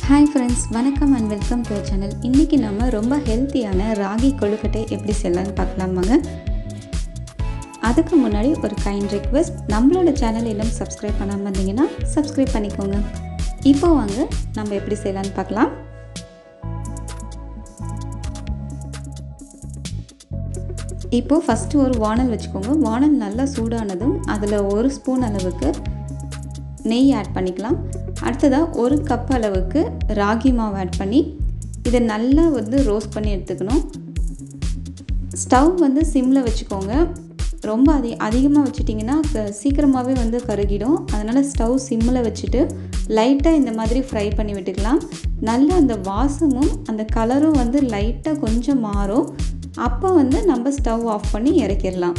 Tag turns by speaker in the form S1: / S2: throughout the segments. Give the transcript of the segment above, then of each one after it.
S1: hi friends வணக்கம் and welcome to channel இன்றைக்கி நம்ம ரொம்ப ஹெல்த்தியான ராகி கொழுக்கட்டை எப்படி செய்யலாம்னு பார்க்கலாமாங்க அதுக்கு முன்னாடி ஒரு கைண்ட் ரெக்வெஸ்ட் நம்மளோட சேனல் இன்னும் சப்ஸ்கிரைப் பண்ணாமல் இருந்தீங்கன்னா சப்ஸ்கிரைப் பண்ணிக்கோங்க இப்போ வாங்க நம்ம எப்படி செய்யலாம்னு பார்க்கலாம் இப்போது ஃபஸ்ட்டு ஒரு வானல் வச்சுக்கோங்க வானல் நல்லா சூடானதும் அதில் ஒரு ஸ்பூன் அளவுக்கு நெய் ஆட் பண்ணிக்கலாம் அடுத்ததாக ஒரு கப் அளவுக்கு ராகி மாவு ஆட் பண்ணி இதை நல்லா வந்து ரோஸ்ட் பண்ணி எடுத்துக்கணும் ஸ்டவ் வந்து சிம்மில் வச்சுக்கோங்க ரொம்ப அதி அதிகமாக வச்சுட்டிங்கன்னா சீக்கிரமாகவே வந்து கருகிடும் அதனால் ஸ்டவ் சிம்மில் வச்சுட்டு லைட்டாக இந்த மாதிரி ஃப்ரை பண்ணி விட்டுக்கலாம் நல்லா அந்த வாசமும் அந்த கலரும் வந்து லைட்டாக கொஞ்சம் மாறும் அப்போ வந்து நம்ம ஸ்டவ் ஆஃப் பண்ணி இறக்கிடலாம்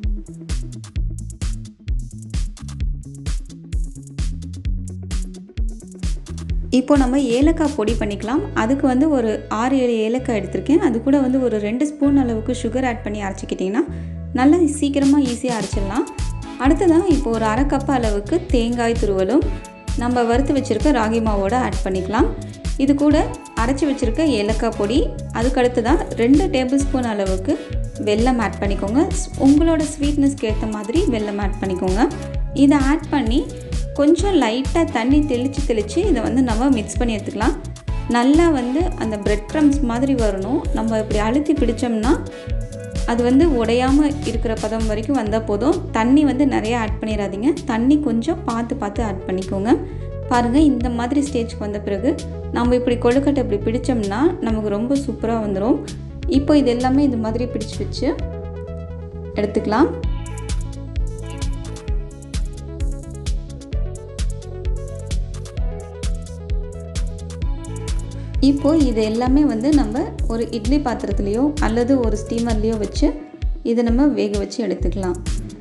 S1: இப்போ நம்ம ஏலக்காய் பொடி பண்ணிக்கலாம் அதுக்கு வந்து ஒரு ஆறு ஏழு ஏலக்காய் எடுத்திருக்கேன் அது கூட வந்து ஒரு ரெண்டு ஸ்பூன் அளவுக்கு சுகர் ஆட் பண்ணி அரைச்சிக்கிட்டிங்கன்னா நல்லா சீக்கிரமாக ஈஸியாக அரைச்சிடலாம் அடுத்ததான் இப்போ ஒரு அரை கப் அளவுக்கு தேங்காய் துருவலும் நம்ம வறுத்து வச்சுருக்க ராகி மாவோடு ஆட் பண்ணிக்கலாம் இது கூட அரைச்சி வச்சுருக்க ஏலக்காய் பொடி அதுக்கு அடுத்ததான் ரெண்டு டேபிள் ஸ்பூன் அளவுக்கு வெல்லம் ஆட் பண்ணிக்கோங்க உங்களோட ஸ்வீட்னஸ்க்கு ஏற்ற மாதிரி வெல்லம் ஆட் பண்ணிக்கோங்க இதை ஆட் பண்ணி கொஞ்சம் லைட்டாக தண்ணி தெளித்து தெளித்து இதை வந்து நம்ம மிக்ஸ் பண்ணி எடுத்துக்கலாம் நல்லா வந்து அந்த பிரெட் க்ரம்ஸ் மாதிரி வரணும் நம்ம இப்படி அழுத்தி பிடிச்சோம்னா அது வந்து உடையாமல் இருக்கிற பதம் வரைக்கும் வந்தால் போதும் தண்ணி வந்து நிறையா ஆட் பண்ணிடாதீங்க தண்ணி கொஞ்சம் பார்த்து பார்த்து ஆட் பண்ணிக்கோங்க பாருங்கள் இந்த மாதிரி ஸ்டேஜ்க்கு வந்த பிறகு நம்ம இப்படி கொழுக்கட்டை இப்படி பிடிச்சோம்னா நமக்கு ரொம்ப சூப்பராக வந்துடும் இப்போ இது எல்லாமே இது மாதிரி பிடிச்சி வச்சு எடுத்துக்கலாம் இப்போது இது எல்லாமே வந்து நம்ம ஒரு இட்லி பாத்திரத்துலேயோ அல்லது ஒரு ஸ்டீமர்லேயோ வச்சு இதை நம்ம வேக வச்சு எடுத்துக்கலாம்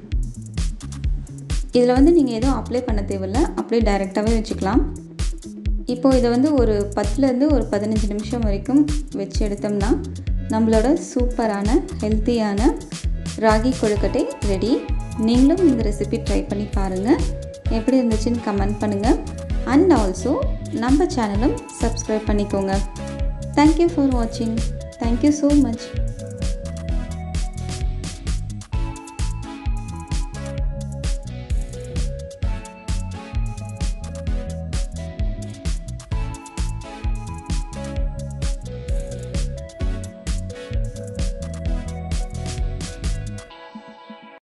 S1: இதில் வந்து நீங்கள் எதுவும் அப்ளை பண்ண தேவையில்ல அப்படியே டைரெக்டாகவே வச்சுக்கலாம் இப்போது இதை வந்து ஒரு பத்துலேருந்து ஒரு பதினஞ்சு நிமிஷம் வரைக்கும் வச்சு எடுத்தோம்னா நம்மளோட சூப்பரான ஹெல்த்தியான ராகி கொழுக்கட்டை ரெடி நீங்களும் இந்த ரெசிபி ட்ரை பண்ணி பாருங்கள் எப்படி இருந்துச்சுன்னு கமெண்ட் பண்ணுங்கள் அண்ட் ஆல்சோ நம்ம சேனலும் சப்ஸ்கிரைப் பண்ணிக்கோங்க தேங்க்யூ ஃபார் வாட்சிங் தேங்க்யூ ஸோ மச்